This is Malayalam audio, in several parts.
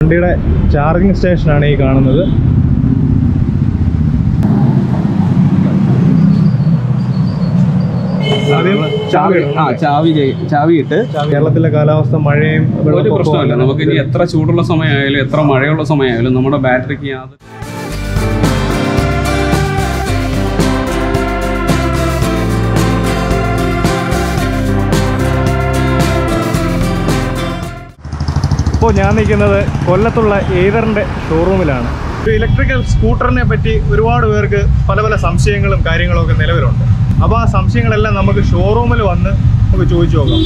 വണ്ടിയുടെ ചാർജിങ് സ്റ്റേഷനാണ് ഈ കാണുന്നത് ആദ്യം ചാവി ഇടണം. ആ ചാവി ചെയ്- ചാവി ഇട്ട് കേരളത്തിലെ കാലാവസ്ഥ മഴയും ഒരു വെള്ളപ്പൊക്കവും പ്രശ്നമില്ല നമുക്ക് ഇനി എത്ര ചൂടുള്ള സമയമായാലും എത്ര മഴയുള്ള സമയമായാലും നമ്മുടെ ബാറ്ററിക്ക് യാതൊരു ഇപ്പോൾ ഞാൻ നിൽക്കുന്നത് കൊല്ലത്തുള്ള എയ്തറിൻ്റെ ഷോറൂമിലാണ് ഒരു ഇലക്ട്രിക്കൽ സ്കൂട്ടറിനെ പറ്റി ഒരുപാട് പേർക്ക് പല പല സംശയങ്ങളും കാര്യങ്ങളും ഒക്കെ നിലവിലുണ്ട് അപ്പോൾ ആ സംശയങ്ങളെല്ലാം നമുക്ക് ഷോറൂമിൽ വന്ന് നമുക്ക് ചോദിച്ചു നോക്കാം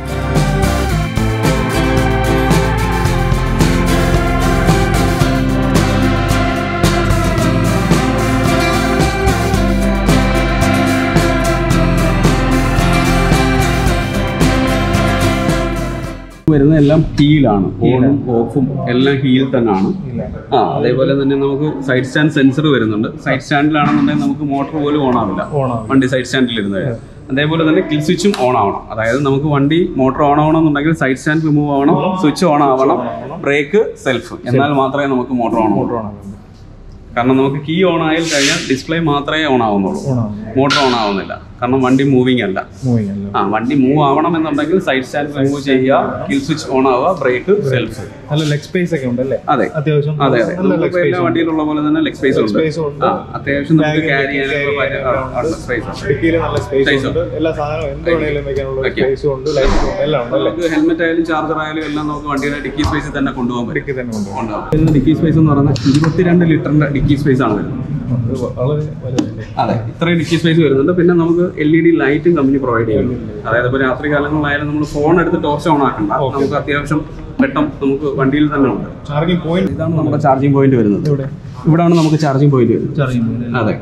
വരുന്ന എല്ലാം ഹീലാണ് ഓണും ഓഫും എല്ലാം ഹീൽ തന്നെയാണ് ആ അതേപോലെ തന്നെ നമുക്ക് സൈഡ് സ്റ്റാൻഡ് സെൻസർ വരുന്നുണ്ട് സൈഡ് സ്റ്റാൻഡിലാണെന്നുണ്ടെങ്കിൽ നമുക്ക് മോട്ടോർ പോലും ഓൺ ആവില്ല ഓൺ ആവും. വണ്ടി സൈഡ് സ്റ്റാൻഡിൽ ഇരുന്നത് അതേപോലെ തന്നെ കിൽ സ്വിച്ചും ഓൺ ആവണം അതായത് നമുക്ക് വണ്ടി മോട്ടോർ ഓൺ ആവണമെന്നുണ്ടെങ്കിൽ സൈഡ് സ്റ്റാൻഡ് റിമൂവ് ആവണം സ്വിച്ച് ഓൺ ആവണം ബ്രേക്ക് സെൽഫ് എന്നാൽ മാത്രമേ നമുക്ക് മോട്ടോർ ഓൺ ആവൂ കാരണം നമുക്ക് കീ ഓൺ ആയി കഴിഞ്ഞാൽ ഡിസ്പ്ലേ മാത്രമേ ഓൺ ആവുന്നുള്ളൂ ഓൺ ആവും മോട്ടോർ ഓൺ ആവുന്നില്ല കാരണം വണ്ടി മൂവിങ് അല്ല മൂവിങ് അല്ല ആ വണ്ടി മൂവ് ആവണം എന്നുണ്ടെങ്കിൽ സൈഡ് സ്റ്റാൻഡ് റിമൂവ് ചെയ്യുക കിൽ സ്വിച്ച് ഓൺ ആവുക ബ്രേക്ക് സെൽഫ് നല്ല ലെഗ് സ്പേസ് ഒക്കെ ഉണ്ടല്ലേ അതെ അത്യാവശ്യം അതെ അതെ നല്ല ലെഗ് നമുക്കിപ്പോ എല്ലാ സ്പേസ് വണ്ടിയിലുള്ള പോലെ തന്നെ ലെഗ് സ്പേസ് ഉണ്ട് സ്പേസ് ഉണ്ട് ആ അത്യാവശ്യം നമുക്ക് Bag ക്യാരി carry ചെയ്യാനുള്ള സ്പേസ് ഉണ്ട് ഡിക്കിയിൽ നല്ല സ്പേസ് Space ഉണ്ട് എല്ലാ സാധനവും എന്ത് വേണേലും വെക്കാനുള്ള വെക്കാം. സ്പേസും ഉണ്ട് ലൈറ്റും ഉണ്ട് എല്ലാം ഉണ്ട് അല്ലേ നമുക്ക് ഹെൽമെറ്റ് ആയാലും ചാർജർ ആയാലും എല്ലാം നമുക്ക് വണ്ടിയുടെ ഡിക്കി സ്പേസിൽ തന്നെ കൊണ്ടുപോകാൻ പറ്റും ഡിക്കി തന്നെ ഉണ്ട് ഉണ്ടാവും ഡിക്കി സ്പേസ് എന്ന് പറയുന്നത് ഇരുപത്തിരണ്ട് ലിറ്ററിന്റെ ഡിക്കി സ്പേസ് ആണ് വരുന്നത് അത് വളരെ വലുതല്ലേ അതെ ഇത്രയും ഡിക്കി സ്പേസ് വരുന്നുണ്ട് പിന്നെ നമുക്ക് എൽ ഇ ഡി ലൈറ്റും കമ്പനി പ്രൊവൈഡ് ചെയ്യുന്നു അതായത് ഇപ്പോൾ രാത്രി കാലങ്ങളിലായാലും നമ്മൾ ഫോൺ എടുത്ത് ടോർച്ച് ഓൺ ആക്കണ്ട നമുക്ക് അത്യാവശ്യം വെട്ടം നമുക്ക് വണ്ടിയിൽ തന്നെ ഉണ്ട് ചാർജിങ് പോയിന്റ് ഇതാണ് നമ്മുടെ ചാർജിങ് പോയിന്റ് വരുന്നത് ഇവിടെ ഇവിടാണ് നമുക്ക് ചാർജിങ് പോയിന്റ് വരുന്നത് ചാർജിങ് അതെ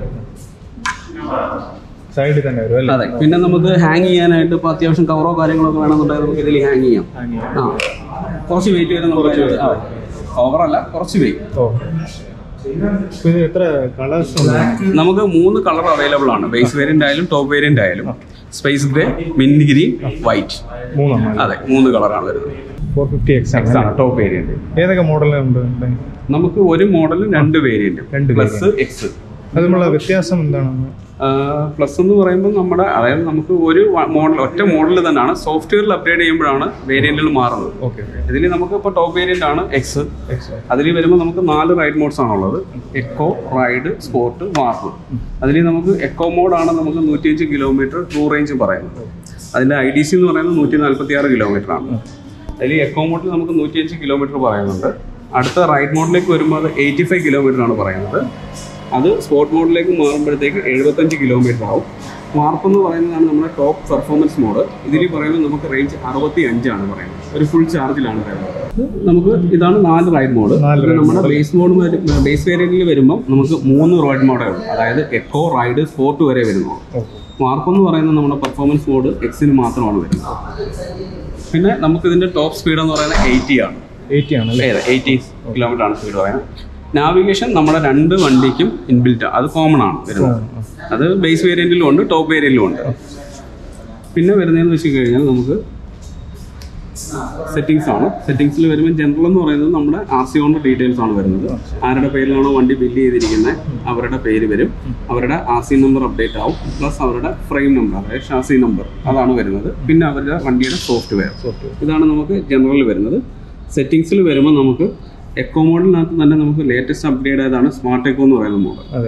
സൈഡിൽ തന്നെ വരും അല്ലേ അതെ പിന്നെ നമുക്ക് ഹാങ് ചെയ്യാനായിട്ട് ഇപ്പോൾ അത്യാവശ്യം കവറോ കാര്യങ്ങളോ ഒക്കെ വേണമെന്നുണ്ടെങ്കിൽ നമുക്ക് ഇതിൽ ഹാങ് ചെയ്യാം Hang ചെയ്യാം. ആ കുറച്ച് വെയിറ്റ് വരെ നമുക്ക് ഓവറല്ല കുറച്ച് വെയിറ്റ് ഓ ഇപ്പൊ ഇത് എത്ര കളേഴ്സ് ഉണ്ട് നമുക്ക് മൂന്ന് കളർ അവൈലബിൾ ആണ് ബേസ് വേരിയന്റ് ആയാലും ടോപ്പ് വേരിയന്റ് ആയാലും space grey mint green white മൂന്നെണ്ണം അതെ മൂന്ന് കളറാണ് വരുന്നത് ഫോർ ഫിഫ്റ്റി എക്സ് എക്സ് ആണ് ടോപ്പ് വേരിയന്റ് ഏതൊക്കെ മോഡലുണ്ട് നമുക്ക് ഒരു മോഡലും രണ്ട് വേരിയന്റും രണ്ട് പ്ലസ് എക്സ് അത് നമ്മളെ വ്യത്യാസം എന്താണ് പ്ലസ് എന്ന് പറയുമ്പോൾ നമ്മുടെ അതായത് നമുക്ക് ഒരു മോഡൽ ഒറ്റ മോഡൽ തന്നെയാണ് സോഫ്റ്റ്വെയറിൽ അപ്ഗ്രേഡ് ചെയ്യുമ്പോഴാണ് വേരിയന്റുകൾ മാറുന്നത് ഓക്കെ ഇതിൽ നമുക്ക് ഇപ്പോൾ ടോപ്പ് വേരിയന്റ് ആണ് എക്സ് എക്സ് അതിൽ വരുമ്പോൾ നമുക്ക് നാല് റൈഡ് മോഡ്സ് ആണുള്ളത് എക്കോ റൈഡ് സ്പോർട്ട് വാർപ്പ് അതിൽ നമുക്ക് എക്കോ മോഡാണ് നമുക്ക് നൂറ്റിയഞ്ച് കിലോമീറ്റർ ട്രൂ റേഞ്ച് പറയുന്നത് അതിൻ്റെ ഐ ഡി സി എന്ന് പറയുന്നത് നൂറ്റി നാൽപ്പത്തി ആറ് കിലോമീറ്റർ ആണ് അതിൽ എക്കോ മോഡിൽ നമുക്ക് നൂറ്റിയഞ്ച് കിലോമീറ്റർ പറയുന്നുണ്ട് അടുത്ത റൈഡ് മോഡിലേക്ക് വരുമ്പോൾ അത് എയ്റ്റി ഫൈവ് കിലോമീറ്റർ ആണ് പറയുന്നത് അത് സ്പോർട്ട് മോഡിലേക്ക് മാറുമ്പോഴത്തേക്ക് എഴുപത്തഞ്ച് കിലോമീറ്റർ ആവും വാർപ്പ് എന്ന് പറയുന്നതാണ് നമ്മുടെ ടോപ്പ് പെർഫോമൻസ് മോഡ് ഇതിൽ പറയുന്നത് നമുക്ക് റേഞ്ച് അറുപത്തി അഞ്ചാണ് പറയുന്നത് ഒരു ഫുൾ ചാർജിലാണ് പറയുന്നത് ഇത് നമുക്ക് ഇതാണ് നാല് റൈഡ് മോഡ് നാല് ഇത് നമ്മുടെ ബേസ് മോഡ് ബേസ് വേരിയന്റിൽ വരുമ്പോൾ നമുക്ക് മൂന്ന് റൈഡ് മോഡേ ഉള്ളൂ അതായത് എക്കോ റൈഡ് സ്പോർട്ട് വരെ വരുന്നു വാർപ്പ് എന്ന് പറയുന്നത് നമ്മുടെ പെർഫോമൻസ് മോഡ് എക്സിന് മാത്രമാണ് വരുന്നത് പിന്നെ നമുക്ക് ഇതിന്റെ ടോപ്പ് സ്പീഡ് എന്ന് പറയുന്നത് എയ്റ്റി ആണ് എയ്റ്റി ആണല്ലേ എയ്റ്റി കിലോമീറ്റർ ആണ് സ്പീഡ് പറയുന്നത് നാവിഗേഷൻ നമ്മുടെ രണ്ട് വണ്ടിക്കും ഇൻബിൽറ്റ് അത് കോമൺ ആണ് വരുന്നത് അത് ബേസ് വേരിയന്റിലും ഉണ്ട് ടോപ്പ് വേരിയന്റിലും ഉണ്ട് പിന്നെ വരുന്നതെന്ന് വെച്ച് കഴിഞ്ഞാൽ നമുക്ക് സെറ്റിങ്സ് ആണ് സെറ്റിങ്സിൽ വരുമ്പോൾ ജനറൽ എന്ന് പറയുന്നത് നമ്മുടെ ആർ സി ഓണിന്റെ ഡീറ്റെയിൽസ് ആണ് വരുന്നത് ആരുടെ പേരിലാണോ വണ്ടി ബില്ല് ചെയ്തിരിക്കുന്നത് അവരുടെ പേര് വരും അവരുടെ ആർ സി നമ്പർ അപ്ഡേറ്റ് ആവും പ്ലസ് അവരുടെ ഫ്രെയിം നമ്പർ അതായത് ഷാസി നമ്പർ അതാണ് വരുന്നത് പിന്നെ അവരുടെ വണ്ടിയുടെ സോഫ്റ്റ്വെയർ ഇതാണ് നമുക്ക് ജനറൽ വരുന്നത് സെറ്റിങ്സിൽ വരുമ്പോൾ നമുക്ക് എക്കോ മോഡിനകത്ത് തന്നെ നമുക്ക് ലേറ്റസ്റ്റ് അപ്ഗ്രേഡ് ആയതാണ് സ്മാർട്ട് എക്കോ എന്ന് പറയുന്ന മോഡൽ അതെ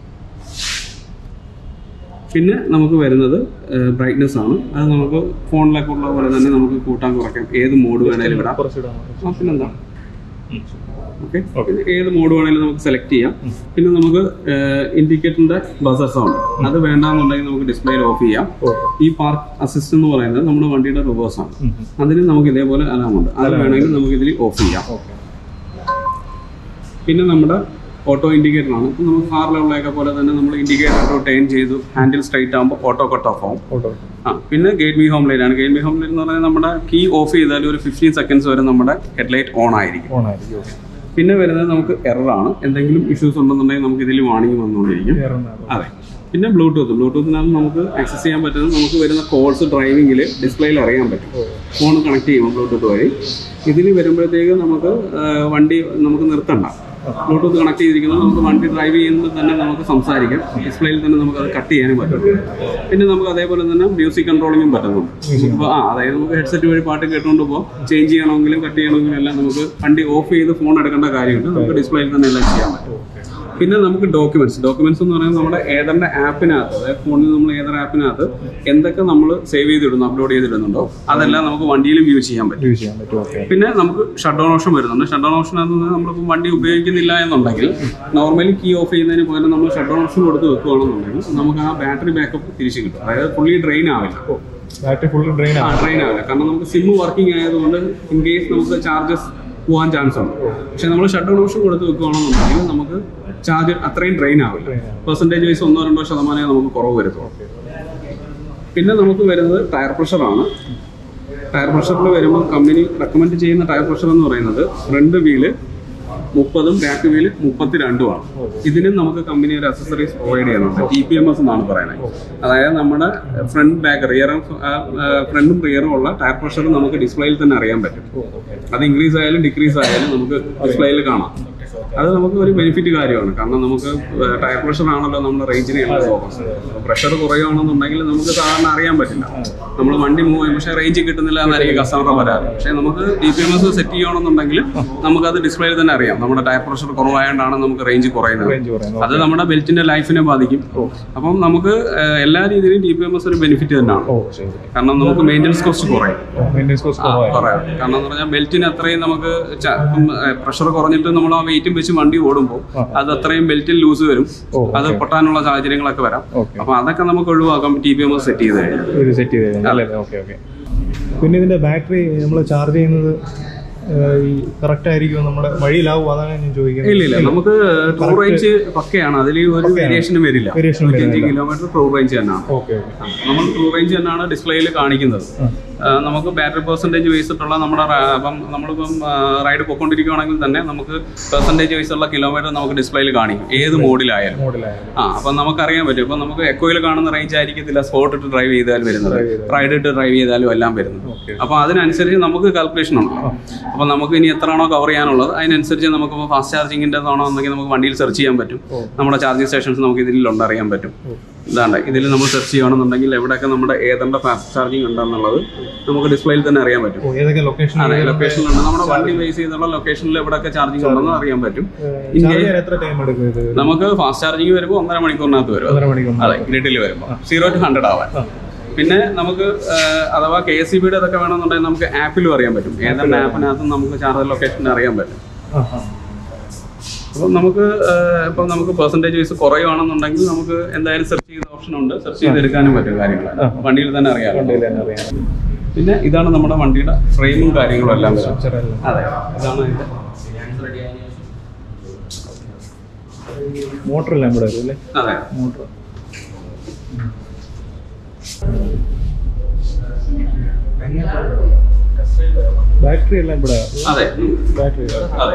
പിന്നെ നമുക്ക് വരുന്നത് ബ്രൈറ്റ്നെസ് ആണ് അത് നമുക്ക് ഫോണിലൊക്കെ ഉള്ള പോലെ തന്നെ നമുക്ക് കൂട്ടാൻ കുറയ്ക്കാം ഏത് മോഡ് വേണേലും ഇടാം കുറച്ചിടാൻ ആ, പിന്നെന്താ ഓക്കെ ഏത് മോഡ് വേണേലും നമുക്ക് സെലക്ട് ചെയ്യാം പിന്നെ നമുക്ക് ഇൻഡിക്കേറ്ററിന്റെ ബസർ സൗണ്ട് അത് വേണ്ടാന്നുണ്ടെങ്കിൽ നമുക്ക് ഡിസ്പ്ലേയിൽ ഓഫ് ചെയ്യാം ഈ പാർക്ക് അസിസ്റ്റ് എന്ന് പറയുന്നത് നമ്മുടെ വണ്ടിയുടെ റിവേഴ്സ് ആണ് അതിന് നമുക്ക് ഇതേപോലെ അലാം ഉണ്ട് അത് വേണമെങ്കിൽ നമുക്ക് ഇതിൽ ഓഫ് ചെയ്യാം ഓക്കെ പിന്നെ നമ്മുടെ ഓട്ടോ ഇൻഡിക്കേറ്റർ ആണ് ഇപ്പം നമുക്ക് കാറിലുള്ളതൊക്കെ പോലെ തന്നെ നമ്മൾ ഇൻഡിക്കേറ്റർ ടേൺ ചെയ്തു ഹാൻഡിൽ സ്ട്രൈറ്റ് ആകുമ്പോൾ ഓട്ടോ കട്ട് ഓഫ് ആവും ഓട്ടോ ആ പിന്നെ ഗേറ്റ് മീ ഹോം ലൈറ്റ് ആണ് ഗേറ്റ് മീ ഹോം ലൈറ്റ് എന്ന് പറഞ്ഞാൽ നമ്മുടെ കീ ഓഫ് ചെയ്താൽ ഒരു ഫിഫ്റ്റീൻ സെക്കൻഡ്സ് വരെ നമ്മുടെ ഹെഡ്ലൈറ്റ് ഓൺ ആയിരിക്കും ഓൺ ആയിരിക്കും ഓക്കെ പിന്നെ വരുന്നത് നമുക്ക് എറർ ആണ് എന്തെങ്കിലും ഇഷ്യൂസ് ഉണ്ടെന്നുണ്ടെങ്കിൽ നമുക്ക് ഇതിൽ വാണിംഗ് വന്നുകൊണ്ടിരിക്കും അതെ പിന്നെ ബ്ലൂടൂത്ത് ബ്ലൂടൂത്തിനകത്ത് നമുക്ക് ആക്സസ് ചെയ്യാൻ പറ്റുന്നത് നമുക്ക് വരുന്ന കോൾസ് ഡ്രൈവിംഗിൽ ഡിസ്പ്ലേയിൽ അറിയാൻ പറ്റും ഫോൺ കണക്ട് ചെയ്യുമ്പോൾ ബ്ലൂടൂത്ത് വഴി ഇതിൽ വരുമ്പോഴത്തേക്ക് നമുക്ക് ആ, വണ്ടി നമുക്ക് നിർത്തണ്ട ബ്ലൂടൂത്ത് കണക്ട് ചെയ്തിരിക്കുന്നത് നമുക്ക് വണ്ടി ഡ്രൈവ് ചെയ്യുമ്പോൾ തന്നെ നമുക്ക് സംസാരിക്കാം ഡിസ്പ്ലേയിൽ തന്നെ നമുക്ക് അത് കട്ട് ചെയ്യാനും പറ്റും പിന്നെ നമുക്ക് അതേപോലെ തന്നെ മ്യൂസിക് കൺട്രോളിങ്ങും പറ്റുന്നുണ്ട് ഇപ്പോൾ ആ അതായത് നമുക്ക് ഹെഡ്സെറ്റ് വഴി പാട്ട് കേട്ടുകൊണ്ട് പോകുമ്പോൾ ചേഞ്ച് ചെയ്യണമെങ്കിലും കട്ട് ചെയ്യണമെങ്കിലും എല്ലാം നമുക്ക് വണ്ടി ഓഫ് ചെയ്ത് ഫോൺ എടുക്കേണ്ട കാര്യമുണ്ട് നമുക്ക് ഡിസ്പ്ലേയിൽ തന്നെ എല്ലാം ചെയ്യാൻ പറ്റും പിന്നെ നമുക്ക് ഡോക്യുമെന്റ്സ് ഡോക്യുമെന്റ്സ് എന്ന് പറയുന്നത് നമ്മുടെ ഏതറിന്റെ ആപ്പിനകത്ത് അതായത് ഫോണിൽ നമ്മൾ ഏതർ ആപ്പിനകത്ത് എന്തൊക്കെ നമ്മൾ സേവ് ചെയ്തിടുന്നു അപ്ലോഡ് ചെയ്തിടുന്നുണ്ടോ അതെല്ലാം നമുക്ക് വണ്ടിയിലും യൂസ് ചെയ്യാൻ പറ്റും യൂസ് ചെയ്യാൻ പറ്റും ഓക്കെ പിന്നെ നമുക്ക് ഷട്ട് ഡൗൺ ഓപ്ഷൻ വരുന്നുണ്ട് ഷട്ട് ഡൗൺ ഓപ്ഷൻ നമ്മളിപ്പോൾ വണ്ടി ഉപയോഗിക്കുന്നില്ല എന്നുണ്ടെങ്കിൽ നോർമലി കീ ഓഫ് ചെയ്യുന്നതിന് പകരം നമ്മൾ ഷട്ട് ഡൗൺ ഓപ്ഷൻ കൊടുത്ത് വെക്കുകയാണെന്നുണ്ടെങ്കിൽ നമുക്ക് ആ ബാറ്ററി ബാക്കപ്പ് തിരിച്ചു കിട്ടും അതായത് ഫുള്ളി ഡ്രെയിൻ ആവില്ല ബാറ്ററി ഫുൾ ഡ്രെയിൻ ആ ആണ് ഡ്രെയിൻ ആവില്ല കാരണം നമുക്ക് സിം വർക്കിംഗ് ആയതുകൊണ്ട് ഇൻ കേസ് നമുക്ക് ചാർജസ് പോകാൻ ചാൻസ് ഉണ്ട് പക്ഷെ നമ്മൾ ഷട്ട് ഡൗൺ ഓപ്ഷൻ കൊടുത്ത് വെക്കുകയാണെന്നുണ്ടെങ്കിൽ നമുക്ക് ചാർജ് അത്രയും ഡ്രെയിൻ ആവില്ല Drain ആവില്ല. പെർസെൻറ്റേജ് വൈസ് ഒന്നോ രണ്ടോ ശതമാനമേ നമുക്ക് കുറവ് വരുത്തുള്ളൂ പിന്നെ നമുക്ക് വരുന്നത് ടയർ പ്രഷറാണ് ടയർ പ്രഷറിൽ വരുമ്പോൾ കമ്പനി റെക്കമെൻഡ് ചെയ്യുന്ന ടയർ പ്രഷർ എന്ന് പറയുന്നത് ഫ്രണ്ട് വീല് മുപ്പതും ബാക്ക് വീല് മുപ്പത്തിരണ്ടുമാണ് ഇതിനും നമുക്ക് കമ്പനി ഒരു അക്സസറീസ് പ്രൊവൈഡ് ചെയ്യുന്നുണ്ട് ടി പി എം എസ് എന്നാണ് പറയുന്നത് അതായത് നമ്മുടെ ഫ്രണ്ട് ബാക്ക് റിയറും ഫ്രണ്ടും റിയറും ഉള്ള ടയർ പ്രഷർ നമുക്ക് ഡിസ്പ്ലേയിൽ തന്നെ അറിയാൻ പറ്റും അത് ഇൻക്രീസ് ആയാലും ഡിക്രീസ് ആയാലും നമുക്ക് ഡിസ്പ്ലേയിൽ കാണാം അത് നമുക്ക് ഒരു ബെനിഫിറ്റ് കാര്യമാണ് കാരണം നമുക്ക് ടയർ പ്രഷർ ആണല്ലോ നമ്മുടെ റേഞ്ചിനെ ഫോക്കസ് പ്രഷർ കുറയുകയാണെന്നുണ്ടെങ്കിൽ നമുക്ക് സാധാരണ അറിയാൻ പറ്റില്ല നമ്മൾ വണ്ടി മൂവ് ചെയ്യും പക്ഷേ റേഞ്ച് കിട്ടുന്നില്ല എന്നായിരിക്കും കസ്റ്റമർ പരാതി പക്ഷേ നമുക്ക് D P M S set ചെയ്യണമെന്നുണ്ടെങ്കിൽ നമുക്കത് ഡിസ്പ്ലേയിൽ തന്നെ അറിയാം നമ്മുടെ ടയർ പ്രഷർ കുറവായതുകൊണ്ടാണ് നമുക്ക് റേഞ്ച് കുറയുന്നത് റേഞ്ച് പറയുന്നത് അത് നമ്മുടെ ബെൽറ്റിന്റെ ലൈഫിനെ ബാധിക്കും അപ്പം നമുക്ക് ഏഹ്, എല്ലാ രീതിയിലും ഡി പി എം എസ് ഒരു ബെനിഫിറ്റ് തന്നെയാണ് ഓ ശരി കാരണം നമുക്ക് മെയിൻ്റനൻസ് കോസ്റ്റ് കുറയും മെയിൻ്റെനൻസ് കോസ്റ്റ് ആ, കുറവാണ് കുറയാം കാരണം എന്ന് പറഞ്ഞാൽ ബെൽറ്റിന് അത്രയും നമുക്ക് പ്രഷർ കുറഞ്ഞിട്ട് നമ്മൾ ആ വെയിറ്റും വെച്ച് വണ്ടി ഓടുമ്പോൾ അത് അത്രയും ബെൽറ്റിൽ ലൂസ് വരും ഓ, അത് പൊട്ടാനുള്ള സാഹചര്യങ്ങളൊക്കെ വരാം ഓക്കെ അപ്പൊ അതൊക്കെ നമുക്ക് ഒഴിവാക്കാം ടി പി എം സെറ്റ് ചെയ്ത് കഴിഞ്ഞാൽ ഇത് സെറ്റ് ചെയ്ത് കഴിഞ്ഞാൽ അല്ലേ ഓക്കെ ഓക്കെ പിന്നെ ഇതിന്റെ ബാറ്ററി നമ്മൾ ചാർജ് ചെയ്യുന്നത് ഏഹ്, ഈ കറക്റ്റ് ആയിരിക്കും നമ്മുടെ വഴിയിലാവും അതാണ് ഞാൻ ചോദിക്കുന്നത് ഇല്ല ഇല്ല നമുക്ക് ട്രൂ റേഞ്ച് പക്കയാണ് അതിൽ ഒരു വേരിയേഷനും വരില്ല Variation നൂറ്റഞ്ച് കിലോമീറ്റർ ട്രൂ റേഞ്ച് തന്നെയാണ് ഓക്കെ ഓക്കെ നമ്മൾ ട്രൂ റേഞ്ച് തന്നെയാണ് ഡിസ്പ്ലേയിൽ കാണിക്കുന്നത് ആ, നമുക്ക് ബാറ്ററി പെർസെൻറ്റേജ് വെച്ചിട്ടുള്ള നമ്മുടെ റ- അപ്പം നമ്മളിപ്പം റൈഡ് പോയിക്കൊണ്ടിരിക്കുകയാണെങ്കിൽ തന്നെ നമുക്ക് പെർസെൻറ്റേജ് വെച്ചുള്ള കിലോമീറ്റർ നമുക്ക് ഡിസ്പ്ലേയിൽ കാണിക്കും ഏത് മോഡിലായാലും മോഡലായാലും ആ അപ്പം നമുക്കറിയാൻ പറ്റും ഇപ്പം നമുക്ക് എക്കോയിൽ കാണുന്ന റേഞ്ച് ആയിരിക്കത്തില്ല സ്പോട്ട് ഇട്ട് ഡ്രൈവ് ചെയ്താൽ വരുന്നത് റൈഡ് ഇട്ട് ഡ്രൈവ് ചെയ്താലും എല്ലാം വരുന്നത് ഓക്കെ അപ്പോൾ അതിനനുസരിച്ച് നമുക്ക് കാൽക്കുലേഷൻ ഉണ്ട് അപ്പോൾ നമുക്ക് ഇനി എത്രയാണോ കവർ ചെയ്യാനുള്ളത് അതിനനുസരിച്ച് നമുക്ക് ഇപ്പോൾ ഫാസ്റ്റ് ചാർജിങ്ങിൻ്റെ ആണോ എന്നെങ്കിൽ നമുക്ക് വണ്ടിയിൽ സെർച്ച് ചെയ്യാൻ പറ്റും ഓ. നമ്മുടെ ചാർജിങ് സ്റ്റേഷൻസ് നമുക്ക് ഇതിലുണ്ട് അറിയാൻ പറ്റും ഓ. ഇതാണ്ട് ഇതിൽ നമ്മൾ സെർച്ച് ചെയ്യുകയാണെന്നുണ്ടെങ്കിൽ എവിടെയൊക്കെ നമ്മുടെ ഏതെണ്ണം ഫാസ്റ്റ് ചാർജിങ് ഉണ്ടെന്നുള്ളത് നമുക്ക് ഡിസ്പ്ലേയിൽ തന്നെ അറിയാൻ പറ്റും ഓ ഏതൊക്കെ ലൊക്കേഷൻ അതെ ലൊക്കേഷനിലുണ്ട് നമ്മുടെ വണ്ടി ബേസ് ചെയ്തുള്ള ലൊക്കേഷനിൽ എവിടെയൊക്കെ ചാർജിങ് ഉണ്ടെന്ന് അറിയാൻ പറ്റും In ചാർജ് case- ചെയ്യാൻ എത്ര ടൈം എടുക്കും ഇത് നമുക്ക് ഫാസ്റ്റ് ചാർജിങ് വരുമ്പോൾ ഒന്നര മണിക്കൂറിനകത്ത് വരും ഒന്നര മണിക്കൂർ അതെ ഗ്രിഡിൽ വരുമ്പോൾ സീറോ ടു ഹൺഡ്രഡ് ആവാൻ ആ. പിന്നെ നമുക്ക് ആ, അഥവാ കെ എസ് സി ബിയുടെ ഇതൊക്കെ വേണമെന്നുണ്ടെങ്കിൽ നമുക്ക് ആപ്പിലും അറിയാൻ പറ്റും ഏതെല്ലാം ആപ്പിനകത്തും നമുക്ക് ചാർജർ ലൊക്കേഷൻ അറിയാൻ പറ്റും ആ ആ അപ്പം നമുക്ക് ആ, ഇപ്പം നമുക്ക് പെർസെൻറ്റേജ് വൈസ് കുറയുവാണെന്നുണ്ടെങ്കിൽ നമുക്ക് എന്തായാലും സെർച്ച് ചെയ്ത ഓപ്ഷൻ ഉണ്ട് സെർച്ച് ചെയ്തെടുക്കാനും പറ്റും കാര്യങ്ങൾ വണ്ടിയിൽ തന്നെ അറിയാം വണ്ടിയിൽ തന്നെ അറിയാം പിന്നെ ഇതാണ് നമ്മുടെ വണ്ടിയുടെ ഫ്രെയിമും കാര്യങ്ങളും എല്ലാം വരും സ്ട്രക്ചർ എല്ലാം അതെ ഇതാണ് അതിന്റെ മോട്ടർ എല്ലാം ഇവിടെ വരും അല്ലേ അതെ മോട്ടർ ബാറ്ററി എല്ലാം ഇവിടെ അതെ ഉം. ബാറ്ററി അതെ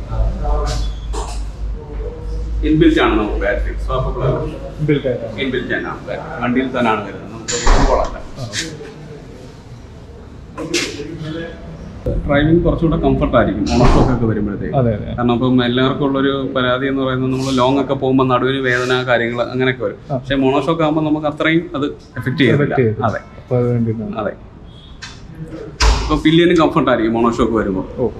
ഇൻബിൽറ്റ് ആണ് നമുക്ക് ബാറ്ററി സ്വാപ്പബിൾ ബിൽറ്റ് ആയിട്ടാണ് ഇൻബിൽറ്റ് തന്നെയാണ് ബാറ്ററി വണ്ടിയിൽ തന്നെയാണ് വരുന്നത് നമുക്ക് ഫുട്ബോളല്ല ഡ്രൈവിംഗ് കുറച്ചുകൂടെ കംഫർട്ട് ആയിരിക്കും ഓണസ്റ്റോക്ക് ഒക്കെ വരുമ്പോഴത്തേക്ക് അതെ അതെ കാരണം ഇപ്പം എല്ലാവർക്കും ഉള്ളൊരു പരാതി എന്ന് പറയുന്നത് നമ്മൾ ലോങ് ഒക്കെ പോകുമ്പോൾ നടുവിന് വേദന കാര്യങ്ങൾ അങ്ങനെയൊക്കെ വരും ആ. പക്ഷേ മോണോഷോക്ക് ആകുമ്പോൾ നമുക്ക് അത്രയും അത് എഫക്ട് Effect ചെയ്യത്തില്ല ചെയ്യത്തില്ല. അതെ അപ്പോൾ അത് വേണ്ടിയിട്ടാണ് അതെ ഇപ്പോൾ പില്ലിയന് കംഫർട്ട് ആയിരിക്കും മോണോഷോക്ക് വരുമ്പോൾ ഓ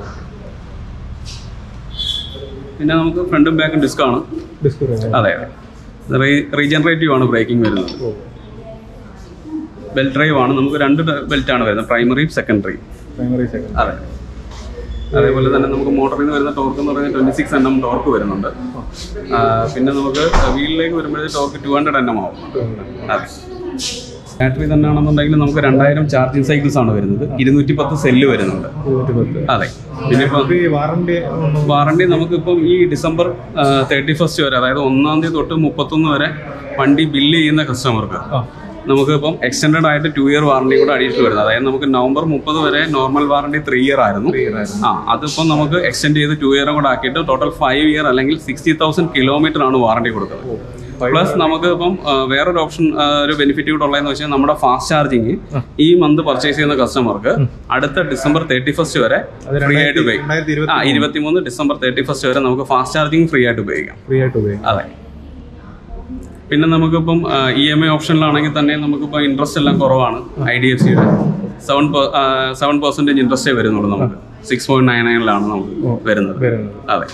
പിന്നെ നമുക്ക് ഫ്രണ്ടും ബാക്കും ഡിസ്ക് ആണ് ഡിസ്ക് അതെ അതെ റീജനറേറ്റീവ് ആണ് ബ്രേക്കിംഗ് വരുന്നത് ഓ ബെൽറ്റ് ഡ്രൈവ് ആണ് നമുക്ക് രണ്ട് ബെൽറ്റ് ആണ് വരുന്നത് പ്രൈമറിയും സെക്കൻഡറിയും പ്രൈമറി സെക്കൻഡ് അതെ അതേപോലെ തന്നെ നമുക്ക് മോട്ടറിൽ നിന്ന് വരുന്ന ടോർക്ക് എന്ന് പറയുന്നത് twenty six N M torque വരുന്നുണ്ട് ആ, പിന്നെ നമുക്ക് വീലിലേക്ക് വരുമ്പോഴേ torque two hundred N M ആവും അതെ ബാറ്ററി തന്നെയാണെന്നുണ്ടെങ്കിൽ നമുക്ക് രണ്ടായിരം ചാർജിങ് സൈക്കിൾസ് ആണ് വരുന്നത് ഇരുന്നൂറ്റി പത്ത് സെല്ല് വരുന്നുണ്ട് ഇരുന്നൂറ്റി പത്ത് അതെ പിന്നെ ഇപ്പം ഇത് ഈ വാറണ്ടി ഒന്നും വാറണ്ടി നമുക്കിപ്പം ഈ ഡിസംബർ തേർട്ടി ഫസ്റ്റ് വരെ അതായത് ഒന്നാം തീയതി തൊട്ട് മുപ്പത്തൊന്ന് വരെ വണ്ടി ബില്ല് ചെയ്യുന്ന കസ്റ്റമർക്ക് ആ നമുക്ക് ഇപ്പം എക്സ്റ്റൻഡ് ആയിട്ട് ടു ഇയർ വാറണ്ടി കൂടെ അഡീഷണൽ വരുന്നത് അതായത് നമുക്ക് നവംബർ മുപ്പത് വരെ നോർമൽ വാറണ്ടി ത്രീ ഇയർ ആയിരുന്നു ആ അതിപ്പം നമുക്ക് എക്സ്റ്റെൻഡ് ചെയ്ത് ടു ഇയർ കൂടെ ആക്കിയിട്ട് ടോട്ടൽ ഫൈവ് ഇയർ അല്ലെങ്കിൽ സിക്സ്റ്റി തൗസൻഡ് കിലോമീറ്റർ ആണ് വാറണ്ടി കൊടുക്കുന്നത് പ്ലസ് നമുക്ക് ഇപ്പം ആ, വേറൊരു ഓപ്ഷൻ ഒരു ബെനിഫിറ്റ് കൂടെ ഉള്ളതെന്ന് വെച്ചാൽ നമ്മുടെ ഫാസ്റ്റ് ചാർജിങ് ഈ മന്ത് പർച്ചേസ് ചെയ്യുന്ന കസ്റ്റമർക്ക് അടുത്ത ഡിസംബർ തേർട്ടി ഫസ്റ്റ് വരെ അത് ഫ്രീ ആയിട്ട് ഉപയോഗിക്കാം രണ്ടായിരത്തി ഇരുപത്തി ആ ഇരുപത്തിമൂന്ന് ഡിസംബർ തേർട്ടി ഫസ്റ്റ് വരെ നമുക്ക് ഫാസ്റ്റ് ചാർജിങ് ഫ്രീ ആയിട്ട് ഉപയോഗിക്കാം ഫ്രീ ആയിട്ട് ഉപയോഗിക്കാം അതെ പിന്നെ നമുക്കിപ്പം ഇ എം ഐ ഓപ്ഷനിലാണെങ്കിൽ തന്നെ നമുക്കിപ്പോൾ ഇൻട്രസ്റ്റ് എല്ലാം കുറവാണ് ഐ ഡി എഫ് സിയുടെ സെവൻ സെവൻ പെർസെൻറ്റേജ് ഇൻട്രസ്റ്റേ വരുന്നുള്ളൂ നമുക്ക് സിക്സ് പോയിന്റ് നയൻ നയനിലാണ് നമുക്ക് വരുന്നത് വരുന്നത് അതെ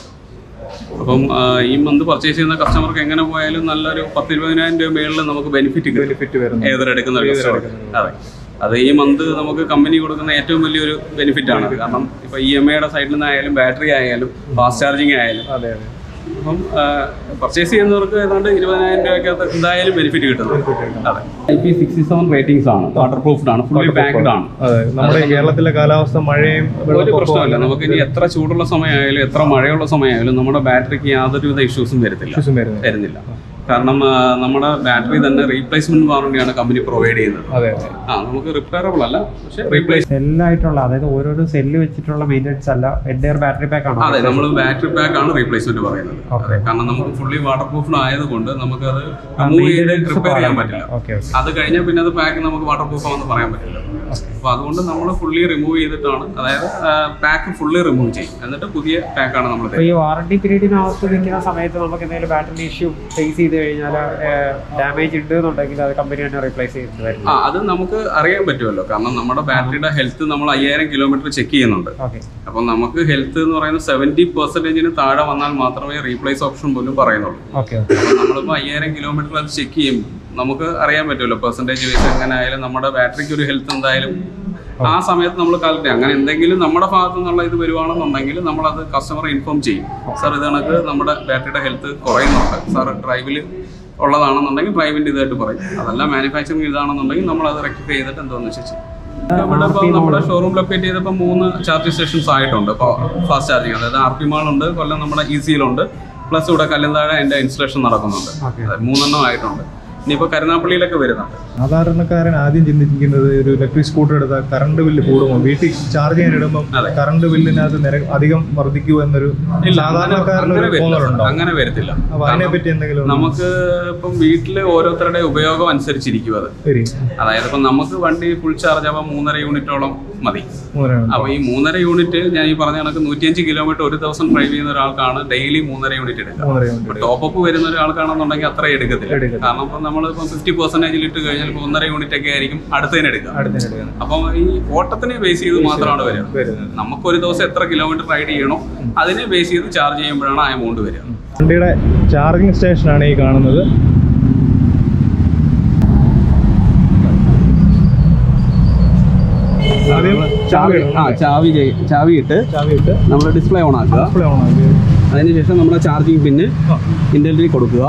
അപ്പം ആ, ഈ മന്ത് പർച്ചേസ് ചെയ്യുന്ന കസ്റ്റമർക്ക് എങ്ങനെ പോയാലും നല്ലൊരു പത്ത് ഇരുപതിനായിരം രൂപ മേളിൽ നമുക്ക് ബെനിഫിറ്റ് കിട്ടും ബെനിഫിറ്റ് വരുന്നത് ഏതൊരു എടുക്കുന്ന ഒരു കസ്റ്റമർക്ക് അതെ അത് ഈ മന്ത് നമുക്ക് കമ്പനി കൊടുക്കുന്ന ഏറ്റവും വലിയൊരു ബെനിഫിറ്റ് ആണ് കാരണം ഇപ്പൊ ഇ എം ഐയുടെ സൈഡിൽ നിന്നായാലും ബാറ്ററി ആയാലും ഫാസ്റ്റ് ചാർജിങ് ആയാലും അതെ അതെ അപ്പം പർച്ചേസ് ചെയ്യുന്നവർക്ക് ഏതാണ്ട് ഇരുപതിനായിരം രൂപയ്ക്കകത്ത് എന്തായാലും ബെനിഫിറ്റ് കിട്ടുന്നു അതെ I P sixty seven ratings ആണ് വാട്ടർ പ്രൂഫ്ഡ് ആണ് ഫുള്ളി പാക്ഡ് ആണ് അതെ നമ്മുടെ ഈ കേരളത്തിലെ കാലാവസ്ഥ മഴയും ഒരു പ്രശ്നമില്ല നമുക്ക് ഇനി എത്ര ചൂടുള്ള സമയമായാലും എത്ര മഴയുള്ള സമയമായാലും നമ്മുടെ ബാറ്ററിക്ക് യാതൊരുവിധ ഇഷ്യൂസും വരത്തില്ല വെള്ളപ്പൊക്കം വരുന്നത് വരുന്നില്ല കാരണം ആ, നമ്മുടെ ബാറ്ററി തന്നെ റീപ്ലേസ്മെന്റ് വാറണ്ടിയാണ് കമ്പനി പ്രൊവൈഡ് ചെയ്യുന്നത് അതെ അതെ ആ നമുക്ക് റിപ്പയറബിൾ അല്ല പക്ഷെ റീപ്ലേസ് സെല്ലായിട്ടുള്ള അതായത് ഓരോരോ സെല്ല് വെച്ചിട്ടുള്ള മെയിൻ്റെനൻസ് അല്ല എൻ്റയർ ബാറ്ററി പാക്ക് ആണോ അതെ നമ്മൾ ബാറ്ററി പാക്ക് ആണ് റീപ്ലേസ്മെന്റ് പറയുന്നത് അതെ കാരണം നമുക്ക് ഫുള്ളി വാട്ടർ പ്രൂഫ് ആയതുകൊണ്ട് നമുക്ക് അത് റിമൂവ് ചെയ്ത് റിപ്പയർ ചെയ്യാൻ പറ്റില്ല ഓക്കെ ഓക്കെ അത് കഴിഞ്ഞാൽ പിന്നെ അത് പാക്ക് നമുക്ക് വാട്ടർ പ്രൂഫ് ആണെന്ന് പറയാൻ പറ്റില്ല അപ്പൊ അതുകൊണ്ട് നമ്മൾ ഫുള്ളി റിമൂവ് ചെയ്തിട്ടാണ് അതായത് പാക്ക് ഫുള്ളി റിമൂവ് ചെയ്യും എന്നിട്ട് പുതിയ പാക്കാണ് നമ്മൾ അപ്പോൾ ഈ വാറണ്ടി പീരീഡിനകത്ത് നിൽക്കുന്ന സമയത്ത് നമുക്ക് എന്തെങ്കിലും ബാറ്ററി ഇഷ്യൂ ഫേസ് ചെയ്ത് കഴിഞ്ഞാൽ ഡാമേജ് ഉണ്ട് എന്നുണ്ടെങ്കിൽ അത് കമ്പനി തന്നെ റീപ്ലേസ് ചെയ്തിട്ട് വരും ആ അത് നമുക്ക് അറിയാൻ പറ്റുമല്ലോ കാരണം നമ്മുടെ ബാറ്ററിയുടെ ഹെൽത്ത് നമ്മൾ അയ്യായിരം കിലോമീറ്റർ ചെക്ക് ചെയ്യുന്നുണ്ട് ഓക്കെ അപ്പം നമുക്ക് ഹെൽത്ത് എന്ന് പറയുന്നത് സെവൻറ്റി പെർസെൻറ്റേജിന് താഴെ വന്നാൽ മാത്രമേ റീപ്ലേസ് ഓപ്ഷൻ പോലും പറയുന്നുള്ളൂ ഓക്കെ ഓക്കെ അപ്പം നമ്മളിപ്പോൾ അയ്യായിരം കിലോമീറ്റർ അത് ചെക്ക് ചെയ്യും നമുക്ക് അറിയാൻ പറ്റുമല്ലോ പെർസെൻറ്റേജ് വൈസ് എങ്ങനെ ആയാലും നമ്മുടെ ബാറ്ററിക്ക് ഒരു ഹെൽത്ത് എന്തായാലും ആ സമയത്ത് നമ്മൾ കാൽക്കുലേറ്റ് അങ്ങനെ എന്തെങ്കിലും നമ്മുടെ ഭാഗത്തു നിന്നുള്ള ഇത് വരുവാണെന്നുണ്ടെങ്കിൽ നമ്മളത് കസ്റ്റമറെ ഇൻഫോം ചെയ്യും സാർ ഇത് കണക്ക് നമ്മുടെ ബാറ്ററിയുടെ ഹെൽത്ത് കുറയുന്നുണ്ട് സാർ ഡ്രൈവിൽ ഉള്ളതാണെന്നുണ്ടെങ്കിൽ ഡ്രൈവിൻ്റെ ഇതായിട്ട് പറയും അതല്ല മാനുഫാക്ചറിങ് ഇതാണെന്നുണ്ടെങ്കിൽ നമ്മൾ അത് റെക്ടിഫൈ ചെയ്തിട്ട് എന്തോന്ന് വെച്ചാൽ ചെയ്യും ഇവിടെ ഇപ്പോൾ നമ്മുടെ ഷോറൂം ലൊക്കേറ്റ് ചെയ്തപ്പോൾ മൂന്ന് ചാർജിങ് സ്റ്റേഷൻസ് ആയിട്ടുണ്ട് ഇപ്പോൾ ഫാസ്റ്റ് ചാർജിങ് അതായത് ആർ പി മാളുണ്ട് കൊല്ലം നമ്മുടെ ഈസിയിലുണ്ട് പ്ലസ് ഇവിടെ കല്ലന്താഴ എൻ്റെ ഇൻസ്റ്റലേഷൻ നടക്കുന്നുണ്ട് അതെ, മൂന്നെണ്ണം ആയിട്ടുണ്ട് ഇനിയിപ്പോൾ കരുനാപ്പള്ളിയിലൊക്കെ വരുന്നുണ്ട് സാധാരണക്കാരൻ ആദ്യം ചിന്തിക്കുന്നത് ഒരു ഇലക്ട്രിക് സ്കൂട്ടർ എടുത്താൽ കറണ്ട് ബില്ല് കൂടുമോ വീട്ടിൽ ചാർജ് ചെയ്യാൻ ഇടുമ്പോൾ അതെ. കറണ്ട് ബില്ലിനകത്ത് നിര അധികം വർദ്ധിക്കുമോ എന്നൊരു ഇല്ല സാധാരണക്കാരന് അങ്ങനെ ഒരു വരില്ല തോന്നലുണ്ടോ അങ്ങനെ വരത്തില്ല അപ്പൊ അതിനെ പറ്റി എന്തെങ്കിലും നമുക്ക് ഇപ്പം വീട്ടിലെ ഓരോരുത്തരുടെ ഉപയോഗം അനുസരിച്ചിരിക്കും അത് ശരി അതായത് ഇപ്പം നമുക്ക് വണ്ടി ഫുൾ ചാർജ് ആവാൻ മൂന്നര യൂണിറ്റോളം മതി മൂന്നര അപ്പൊ ഈ മൂന്നര യൂണിറ്റ് ഞാൻ ഈ പറഞ്ഞ കണക്ക് നൂറ്റിയഞ്ച് കിലോമീറ്റർ ഒരു ദിവസം ഡ്രൈവ് ചെയ്യുന്ന ഒരാൾക്കാണ് ഡെയിലി മൂന്നര യൂണിറ്റ് എടുക്കുക മൂന്നര യൂണിറ്റ് ടോപ്പ് അപ്പ് വരുന്ന ഒരാൾക്കാണെന്നുണ്ടെങ്കിൽ അത്ര എടുക്കത്തില്ല എടുക്കത്തില്ല. കാരണം ഇപ്പം നമ്മൾ ഇപ്പം ഫിഫ്റ്റി പെർസെന്റേജിൽ ഇട്ട് കഴിഞ്ഞാൽ ഇപ്പം ഒന്നര യൂണിറ്റ് ഒക്കെ ആയിരിക്കും അടുത്തതിന് എടുക്കുക അടുത്തതിന് എടുക്കുന്നത് അപ്പം ഈ ഓട്ടത്തിനെ ബേസ് ചെയ്ത് മാത്രമാണ് വരിക വരുന്നത് നമുക്ക് ഒരു ദിവസം എത്ര കിലോമീറ്റർ റൈഡ് ചെയ്യണോ അതിനെ ബേസ് ചെയ്ത് ചാർജ് ചെയ്യുമ്പോഴാണ് ആ എമൗണ്ട് വരിക വണ്ടിയുടെ ചാർജിങ് സ്റ്റേഷനാണ് ഈ കാണുന്നത് ആദ്യം ചാവി ഇടണം. ആ ചാവി ചെയ്- ചാവി ഇട്ട് ചാവി ഇട്ട് നമ്മൾ ഡിസ്പ്ലേ ഓൺ ആക്കുക ഡിസ്പ്ലേ ഓൺ ആക്കി അതിനുശേഷം നമ്മുടെ ചാർജിങ് പിന്ന് ആ, ഇൻഡലിൽ കൊടുക്കുക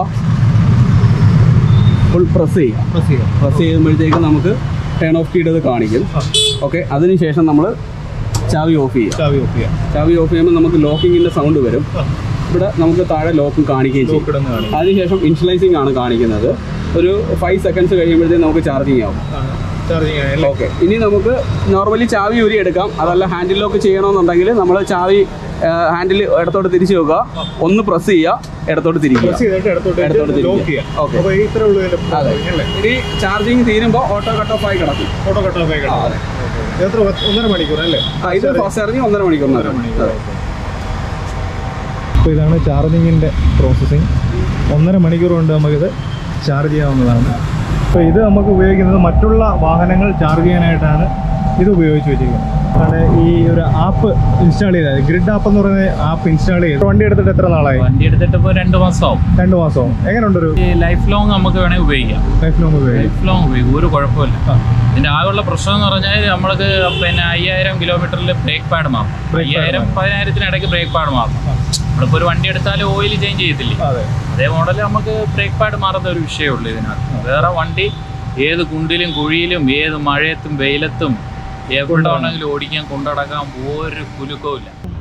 ഫുൾ പ്രസ് ചെയ്യുക press ചെയ്യാം. പ്രസ് ചെയ്യുമ്പോഴത്തേക്ക് നമുക്ക് ടേൺ ഓഫ് കീടത് കാണിക്കും ആ, ഓക്കെ അതിനുശേഷം നമ്മൾ ചാവി ഓഫ് ചെയ്യുക ചാവി ഓഫ് ചെയ്യാം ചാവി ഓഫ് ചെയ്യുമ്പോൾ നമുക്ക് ലോക്കിങ്ങിൻ്റെ സൗണ്ട് വരും ഇവിടെ നമുക്ക് താഴെ ലോക്ക് കാണിക്കുകയും ചെയ്യും ലോക്ക് ഇടുന്ന കാണിക്കും അതിനുശേഷം ഇൻഷുലൈസിങ് ആണ് കാണിക്കുന്നത് ഒരു ഫൈവ് സെക്കൻഡ്സ് കഴിയുമ്പോഴത്തേക്ക് നമുക്ക് ചാർജിങ് ആവും ചാർജിങ് ആയല്ലേ ഓക്കെ ഇനി നമുക്ക് നോർമലി ചാവി ഊരി എടുക്കാം അതല്ല ഹാൻഡിൽ ലോക്ക് ചെയ്യണമെന്നുണ്ടെങ്കിൽ നമ്മൾ ചാവി ഹാൻഡിൽ ഇടത്തോട്ട് തിരിച്ചു വെക്കുക ഒന്ന് പ്രസ് ചെയ്യുക ഇടത്തോട്ട് തിരിക്കുക പ്രസ് ചെയ്തിട്ട് ഇടത്തോട്ട് ഇടത്തോട്ട് വെച്ച് ലോക്ക് തിരിക്കുക. ചെയ്യാം ഓക്കെ അപ്പൊ ഈ ഇത്ര ഉള്ളൂ ഇതിന്റെ അതെ. അല്ലേ ഇനി ചാർജിങ് തീരുമ്പോൾ ഓട്ടോ കട്ട് ഓഫ് ആയി കിടക്കും ഓട്ടോ കട്ട് ഓഫ് ആയി ആ, അതെ. എത്ര പത്ത്- ഒന്നര മണിക്കൂർ അല്ലേ ആ, ഇത് ഫാസ്റ്റ് ചാർജിങ് ഒന്നര മണിക്കൂറിനകം അതെ അപ്പോൾ ഇതാണ് ചാർജിങ്ങിൻ്റെ പ്രോസസ്സിങ് ഒന്നര മണിക്കൂർ കൊണ്ട് നമുക്കിത് ചാർജ് ചെയ്യാവുന്നതാണ് അപ്പോൾ ഇത് നമുക്ക് ഉപയോഗിക്കുന്നത് മറ്റുള്ള വാഹനങ്ങൾ ചാർജ് ചെയ്യാനായിട്ടാണ് ഇത് ഉപയോഗിച്ച് വെച്ചിരിക്കുന്നത് അവിടെ ഈ ഒരു ആപ്പ് ഇൻസ്റ്റാൾ ചെയ്താൽ ഗ്രിഡ് ആപ്പ് എന്ന് പറയുന്ന ആപ്പ് ഇൻസ്റ്റാൾ ചെയ്ത് വണ്ടി എടുത്തിട്ട് എത്ര നാളായി വണ്ടി എടുത്തിട്ട് ഇപ്പോൾ രണ്ട് മാസമാവും രണ്ട് മാസവും എങ്ങനെയുണ്ടൊരു ഈ ലൈഫ് ലോങ് നമുക്ക് വേണമെങ്കിൽ ഉപയോഗിക്കാം ലൈഫ് ലോങ് ഉപയോഗിക്കും ലൈഫ് ലോങ് ഉപയോഗിക്കും ഒരു കുഴപ്പമില്ല ആ. ഇതിന്റെ ആകെയുള്ള പ്രശ്നം എന്ന് പറഞ്ഞാൽ നമ്മൾക്ക് പിന്നെ അയ്യായിരം കിലോമീറ്ററിൽ ബ്രേക്ക് പാഡ് മാറും അയ്യായിരം പതിനായിരത്തിനിടയ്ക്ക് ബ്രേക്ക് പാഡ് മാറും നമ്മളിപ്പോൾ ഒരു വണ്ടി എടുത്താൽ ഓയിൽ ചേഞ്ച് ചെയ്യത്തില്ലേ അതെ അതേ മോഡൽ നമുക്ക് ബ്രേക്ക് പാഡ് മാറുന്ന ഒരു വിഷയമുള്ളൂ ഇതിനകത്ത് വേറെ വണ്ടി ഏത് കുണ്ടിലും കുഴിയിലും ഏത് മഴയത്തും വെയിലത്തും എവിടെ വേണമെങ്കിലും ഓടിക്കാൻ കൊണ്ടുനടക്കാൻ ഒരു കുലുക്കവും ഇല്ല